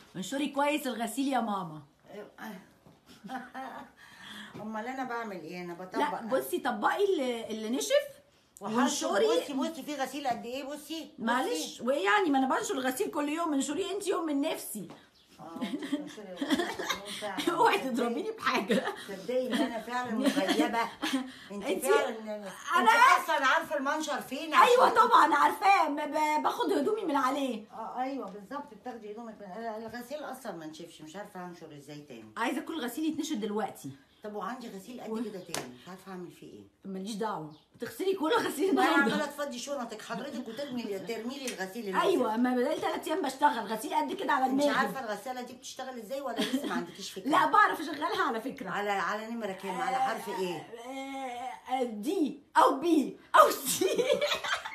انشري كويس الغسيل يا ماما امال انا بعمل ايه انا بطبق لا بصي طبقي اللي, اللي نشف وانشري وانشري بصي بصي في غسيل قد ايه بصي بصي. معلش وايه يعني ما انا بنشر الغسيل كل يوم انشري انت يوم من نفسي اه بتنشري الغسيل فعلاً. اوعي تضربيني بحاجه تصدقي ان انا فعلا مغيبه انت انت- فعلا أنا- انت اصلا عارفه المنشر فين ايوه عشان- طبعا عارفاه ب- ب- باخد هدومي من عليه اه ايوه بالظبط بتاخدي هدومك من- أنا الغسيل اصلا ما نشفش مش عارفه انشر ازاي تاني عايزه كل غسيل يتنشر دلوقتي طب وعندي غسيل قد كده تاني مش عارفه اعمل فيه ايه ماليش دعوه تغسلي كل غسيل ما انا عماله النهارده تفضي شنطك حضرتك وترمي ترمي لي الغسيل اللي ايوه ما بقالي ثلاث ايام بشتغل غسيل قد كده على انت دماغي عارفه الغساله دي بتشتغل ازاي ولا لسه ما عندكيش فكره لا بعرف اشغلها على فكره على على نمره كام على حرف ايه آه، آه، دي او بي او سي